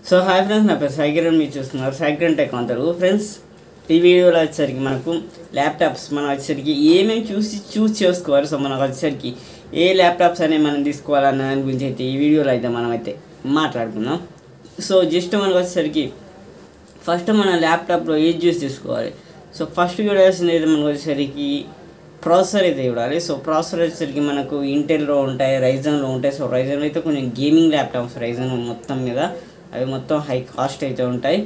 so hi friends నా పేరు సైకిరన్ మీరు చూస్తున్నారు సైకిరన్ టెక్ అంటారు ఫ్రెండ్స్ ఈ వీడియోలో వచ్చేసరికి మనకు ల్యాప్టాప్స్ మనం వచ్చేసరికి ఏమేమి చూసి చూస్ చేసుకోవాలి సో మనకు వచ్చేసరికి ఏ ల్యాప్టాప్స్ అనేవి మనం తీసుకోవాలన్న దాని గురించి అయితే ఈ వీడియోలో అయితే మనం అయితే మాట్లాడుకుందాం సో జస్ట్ మనకు వచ్చేసరికి ఫస్ట్ మన ల్యాప్టాప్లో ఏది చూసి తీసుకోవాలి సో ఫస్ట్ చూడాల్సింది అయితే మనకు వచ్చేసరికి ప్రాసెసర్ అయితే చూడాలి సో ప్రాసెసర్ వచ్చేసరికి మనకు ఇంటెల్లో ఉంటాయి రైజన్లో ఉంటాయి సో రైజన్ అయితే కొంచెం గేమింగ్ ల్యాప్టాప్స్ రైజన్ మొత్తం మీద అవి మొత్తం హై కాస్ట్ అయితే ఉంటాయి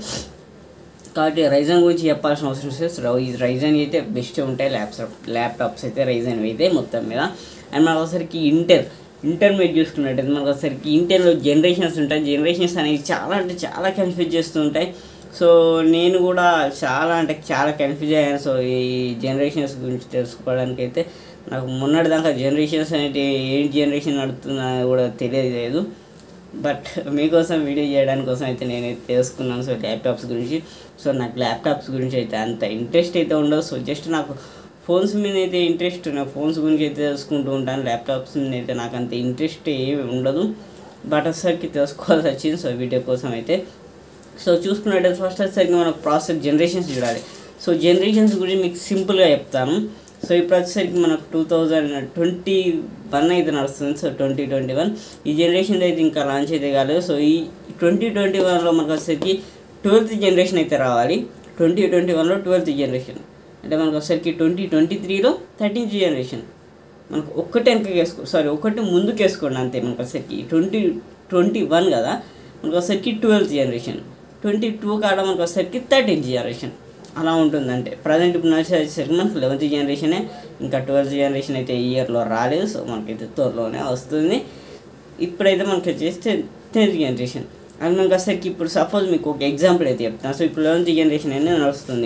కాబట్టి రైజన్ గురించి చెప్పాల్సిన అవసరం లేదు ఈ రైజన్ అయితే బెస్ట్ ఉంటాయి ల్యాప్టాప్ ల్యాప్టాప్స్ అయితే రైజన్ అయితే మొత్తం మీద అండ్ మనకు ఒకసారికి ఇంటర్ ఇంటర్మీడియట్ చూసుకున్నట్టయితే మనకు ఒకసారికి ఇంటర్లో జనరేషన్స్ ఉంటాయి జనరేషన్స్ అనేవి చాలా అంటే చాలా కన్ఫ్యూజ్ చేస్తూ ఉంటాయి సో నేను కూడా చాలా అంటే చాలా కన్ఫ్యూజ్ అయ్యాను సో ఈ జనరేషన్స్ గురించి తెలుసుకోవడానికి అయితే నాకు మొన్నటి దాకా జనరేషన్స్ అనేవి ఏంటి జనరేషన్ నడుతుందో అనేది కూడా తెలియలేదు బట్ మీకోసం వీడియో చేయడానికి కోసం అయితే నేను తెలుసుకున్నాను సో ల్యాప్టాప్స్ గురించి సో నాకు ల్యాప్టాప్స్ గురించి అయితే అంత ఇంట్రెస్ట్ అయితే ఉండదు సో జస్ట్ నాకు ఫోన్స్ మీద అయితే ఇంట్రెస్ట్ నా ఫోన్స్ గురించి అయితే తెలుసుకుంటూ ఉంటాను ల్యాప్టాప్స్ మీద అయితే నాకు అంత ఇంట్రెస్ట్ ఏమి ఉండదు బట్ ఒకసారికి తెలుసుకోవాల్సి వచ్చింది సో వీడియో కోసం అయితే సో చూసుకున్నట్టయితే ఫస్ట్ వచ్చేసరికి మనకు ప్రాసెస్ జనరేషన్స్ చూడాలి సో జనరేషన్స్ గురించి మీకు సింపుల్గా చెప్తాను సో ఇప్పుడు వచ్చేసరికి మనకు టూ థౌజండ్ ట్వంటీ వన్ అయితే నడుస్తుంది సో ట్వంటీ ట్వంటీ వన్ ఈ జనరేషన్ అయితే ఇంకా లాంచ్ అయితే కాలేదు సో ఈ ట్వంటీ ట్వంటీ వన్లో మనకు వచ్చేసరికి ట్వెల్త్ జనరేషన్ అయితే రావాలి ట్వంటీ ట్వంటీ వన్లో ట్వెల్త్ జనరేషన్ అంటే మనకు వచ్చేసరికి ట్వంటీ ట్వంటీ త్రీలో థర్టీన్త్ జనరేషన్ మనకు ఒక్కటి వెనక వేసుకో సారీ ఒకటి ముందుకు వేసుకోండి అంతే మనకు వచ్చేసరికి ట్వంటీ ట్వంటీ వన్ కదా మనకు వచ్చేసరికి ట్వెల్త్ జనరేషన్ ట్వంటీ టూ కాడ మనకు వచ్చేసరికి థర్టీన్త్ జనరేషన్ అలా ఉంటుందంటే ప్రజెంట్ ఇప్పుడు వచ్చేసరికి మనకు లెవెన్త్ జనరేషనే ఇంకా ట్వెల్త్ జనరేషన్ అయితే ఈ ఇయర్లో రాలేదు సో మనకైతే త్వరలోనే వస్తుంది ఇప్పుడైతే మనకి వచ్చేసి టెన్త్ జనరేషన్ అది మనకు వచ్చేసరికి ఇప్పుడు సపోజ్ మీకు ఒక ఎగ్జాంపుల్ అయితే చెప్తాను సో ఇప్పుడు లెవెన్త్ జనరేషన్ అనేది నడుస్తుంది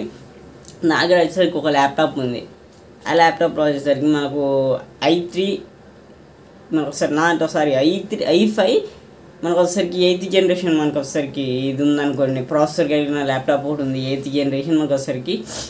నా దగ్గర వచ్చేసరికి ఒక ల్యాప్టాప్ ఉంది ఆ ల్యాప్టాప్లో వచ్చేసరికి మనకు ఐ త్రీ మనకు ఒకసారి నా అంటే ఒకసారి ఐ త్రీ ఐ ఫైవ్ మనకు వచ్చేసరికి ఎయిత్ జనరేషన్ మనకు వచ్చేసరికి ఇది ఉందనుకోండి ప్రాసెసర్ కలిగిన ల్యాప్టాప్ ఒకటి ఉంది ఎయిత్ జనరేషన్ మనకు వచ్చేసరికి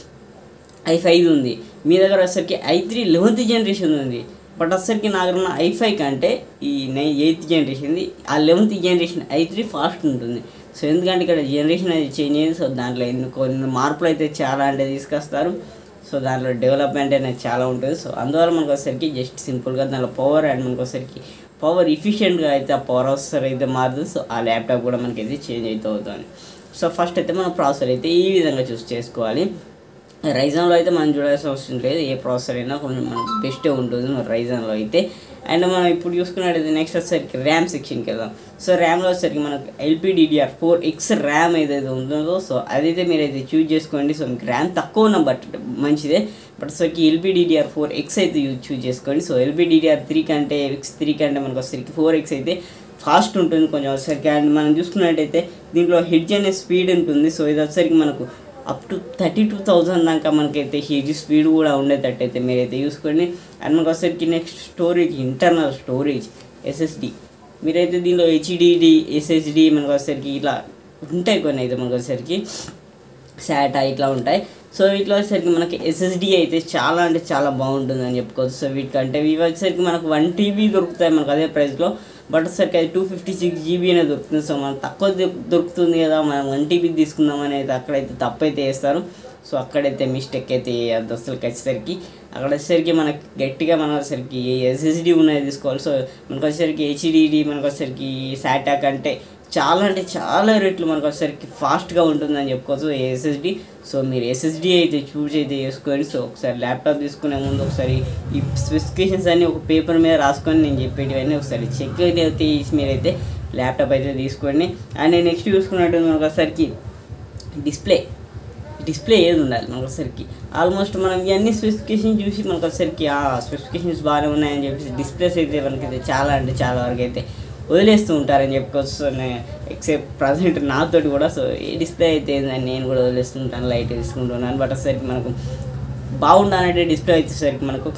ఐ ఫైవ్ ఉంది మీ దగ్గర వచ్చేసరికి ఐ త్రీ లెవెన్త్ జనరేషన్ ఉంది బట్ వచ్చేసరికి నా దగ్గర ఉన్న ఐ ఫైవ్ కంటే ఈ నై ఎయిత్ జనరేషన్ది ఆ eleventh generation i three fast ఉంటుంది సో ఎందుకంటే ఇక్కడ జనరేషన్ అది చేంజ్ అయింది సో దాంట్లో ఎన్ని కొన్ని మార్పులు అయితే చాలా అంటే తీసుకొస్తారు సో దాంట్లో డెవలప్మెంట్ అనేది చాలా ఉంటుంది సో అందువల్ల మనకు వచ్చేసరికి జస్ట్ సింపుల్గా దాంట్లో పవర్ అండ్ మనకు వచ్చేసరికి పవర్ ఎఫిషియెంట్గా అయితే ఆ పవర్ వస్తారు అయితే మారుతుంది సో ఆ ల్యాప్టాప్ కూడా మనకి అయితే చేంజ్ అయితే అవుతుంది సో ఫస్ట్ అయితే మనం ప్రాసెసర్ అయితే ఈ విధంగా చూస్ చేసుకోవాలి రైజన్లో అయితే మనం చూడాల్సిన అవసరం లేదు ఏ ప్రాసెసర్ అయినా కొంచెం మనకు బెస్టే ఉంటుంది రైజన్లో అయితే అండ్ మనం ఇప్పుడు చూసుకున్నట్టయితే నెక్స్ట్ వచ్చేసరికి ర్యామ్ సెక్షన్కి వెళ్దాం సో ర్యామ్లో వచ్చేసరికి మనకు ఎల్పిడిడిఆర్ ఫోర్ ఎక్స్ ర్యామ్ ఏదైతే ఉంటుందో సో అదైతే మీరైతే చూజ్ చేసుకోండి సో మీకు ర్యామ్ తక్కువ ఉన్న బట్ మంచిదే బట్ వచ్చేసరికి ఎల్పిడిడిఆర్ ఫోర్ ఎక్స్ అయితే చూజ్ చేసుకోండి సో ఎల్పిడిడిఆర్ త్రీ కంటే ఎక్స్ త్రీ కంటే మనకు వచ్చేసరికి ఫోర్ ఎక్స్ అయితే ఫాస్ట్ ఉంటుంది కొంచెం వచ్చేసరికి అండ్ మనం చూసుకున్నట్టయితే దీంట్లో హెడ్జ్ అనే స్పీడ్ ఉంటుంది సో ఇది వచ్చేసరికి మనకు up to thirty two thousand దాకా మనకైతే హెడ్జ్ స్పీడ్ కూడా ఉండేటట్టు అయితే మీరైతే చూసుకోండి అండ్ మనకు వచ్చేసరికి next storage internal storage SSD మీరైతే దీనిలో హెచ్డిడి ఎస్ఎస్డి మనకు వచ్చేసరికి ఇలా ఉంటాయి కొన్ని అయితే మనకు వచ్చేసరికి శాటా ఇట్లా ఉంటాయి సో ఇట్లా వచ్చేసరికి మనకి ఎస్ఎస్డి అయితే చాలా అంటే చాలా బాగుంటుంది అని చెప్పుకోవచ్చు సో వీటికంటే ఇవి వచ్చేసరికి మనకు వన్ టీబీ దొరుకుతాయి మనకు అదే ప్రైస్లో బట్ వచ్చేసరికి అది టూ ఫిఫ్టీ సిక్స్ జీబీ అనేది దొరుకుతుంది సో మనకు తక్కువ దొ- దొరుకుతుంది కదా మనం వన్ టీబీ తీసుకుందాం అనేది అక్కడైతే తప్పైతే వేస్తారు సో అక్కడైతే మిస్టేక్ అయితే అది అసలు వచ్చేసరికి అక్కడ వచ్చేసరికి మనకి గట్టిగా మనం వచ్చేసరికి ఎస్ఎస్డి ఉన్నది తీసుకోవాలి సో మనకు వచ్చేసరికి హెచ్డిడి మనకు వచ్చేసరికి శాటా కంటే చాలా అంటే చాలా రేట్లు మనకు వచ్చేసరికి ఫాస్ట్గా ఉంటుందని చెప్పుకోవచ్చు ఎస్ఎస్డి సో మీరు ఎస్ఎస్డి అయితే చూజ్ అయితే చేసుకోండి సో ఒకసారి ల్యాప్టాప్ తీసుకునే ముందు ఒకసారి ఈ స్పెసిఫికేషన్స్ అన్ని ఒక పేపర్ మీద రాసుకొని నేను చెప్పేటివన్నీ ఒకసారి చెక్ అయితే చేసి మీరైతే ల్యాప్టాప్ అయితే తీసుకోండి అండ్ నెక్స్ట్ చూసుకున్నట్టు మనకు వచ్చేసరికి డిస్ప్లే డిస్ప్లే ఏది ఉండాలి మనకు వచ్చేసరికి ఆల్మోస్ట్ మనం ఇవన్నీ స్పెసిఫికేషన్ చూసి మనకు వచ్చేసరికి ఆ స్పెసిఫికేషన్స్ బాగానే ఉన్నాయని చెప్పేసి డిస్ప్లేస్ అయితే మనకైతే చాలా అంటే చాలా వరకు అయితే వదిలేస్తూ ఉంటారని చెప్పుకోవచ్చు సో ఎక్సెప్ట్ ప్రజెంట్ నాతోటి కూడా సో ఏ డిస్ప్లే అయితే ఏందని నేను కూడా వదిలేస్తుంటాను లైట్ తీసుకుంటున్నాను బట్ వచ్చేసరికి మనకు బాగుండాలంటే డిస్ప్లే వచ్చేసరికి మనకు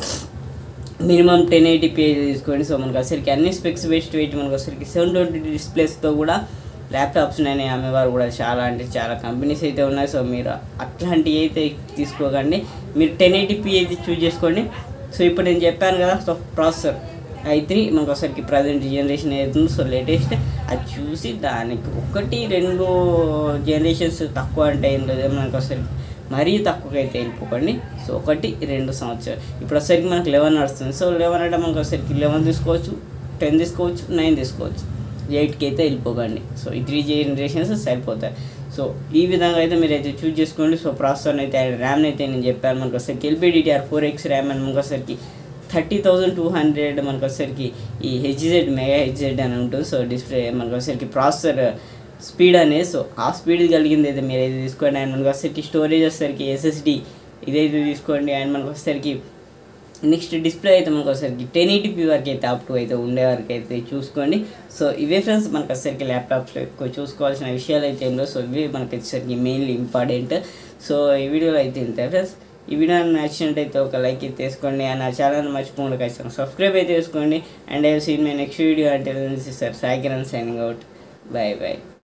మినిమం టెన్ ఎయిటీ పే తీసుకోండి సో మనకు వచ్చేసరికి అన్ని స్పెక్స్ బెస్ట్ వెయిట్ మనకు వచ్చేసరికి సెవెన్ ట్వంటీ డిస్ప్లేస్తో కూడా ల్యాప్టాప్స్ నేను అమ్మేవారు కూడా చాలా అంటే చాలా కంపెనీస్ అయితే ఉన్నాయి సో మీరు అట్లాంటివి అయితే తీసుకోకండి మీరు టెన్ ఎయిటీపీ అయితే చూజ్ చేసుకోండి సో ఇప్పుడు నేను చెప్పాను కదా సో ప్రాసెసర్ ఐ త్రీ మనకు ఒకసారికి ప్రజెంట్ జనరేషన్ అవుతుంది సో లేటెస్ట్ అది చూసి దానికి ఒకటి రెండు జనరేషన్స్ తక్కువ అంటే ఏం లేదు మనకు అసలు మరీ తక్కువగా అయితే వెళ్ళిపోకండి సో ఒకటి రెండు సంవత్సరాలు ఇప్పుడు వచ్చేసరికి మనకు లెవెన్ నడుస్తుంది సో లెవెన్ అంటే మనకు వచ్చేసరికి లెవెన్ తీసుకోవచ్చు టెన్ తీసుకోవచ్చు నైన్ తీసుకోవచ్చు ఎయిట్కి అయితే వెళ్ళిపోకండి సో ఈ త్రీ జనరేషన్స్ సరిపోతాయి సో ఈ విధంగా అయితే మీరు అయితే చూస్ చేసుకోండి సో ప్రాసెసర్ అయితే ర్యామ్ అయితే నేను చెప్పాను మనకు వచ్చేసరికి ఎల్పిడిటిఆర్ ఫోర్ ఎక్స్ ర్యామ్ అని మనకు వచ్చేసరికి థర్టీ థౌజండ్ టూ హండ్రెడ్ మనకు వచ్చేసరికి ఈ హెచ్జెడ్ మెగా హెచ్జెడ్ అని ఉంటుంది సో డిస్ప్లే మనకు వచ్చేసరికి ప్రాసెసర్ స్పీడ్ అనేది సో ఆ స్పీడ్ కలిగింది అయితే మీరు అయితే తీసుకోండి అండ్ మనకు వచ్చేసరికి స్టోరేజ్ వచ్చేసరికి ఎస్ఎస్డి ఇదైతే తీసుకోండి అండ్ మనకు వచ్చేసరికి నెక్స్ట్ డిస్ప్లే అయితే మనకు వచ్చేసరికి టెన్ ఎయిటీపీ వరకు అయితే అప్ టు అయితే ఉండే వరకు అయితే చూసుకోండి సో ఇవే ఫ్రెండ్స్ మనకు వచ్చేసరికి ల్యాప్టాప్స్లో ఎక్కువ చూసుకోవాల్సిన విషయాలు అయితే ఏంటో సో ఇవే మనకి వచ్చేసరికి మెయిన్లీ ఇంపార్టెంట్ సో ఈ వీడియోలో అయితే ఇంతే ఫ్రెండ్స్ ఈ వీడియో నచ్చినట్టయితే ఒక లైక్ అయితే వేసుకోండి అండ్ నా ఛానల్ మర్చిపోకుండా ఖచ్చితంగా సబ్స్క్రైబ్ అయితే చేసుకోండి and I seen my next video అంటే sir Sai Kiran signing out bye bye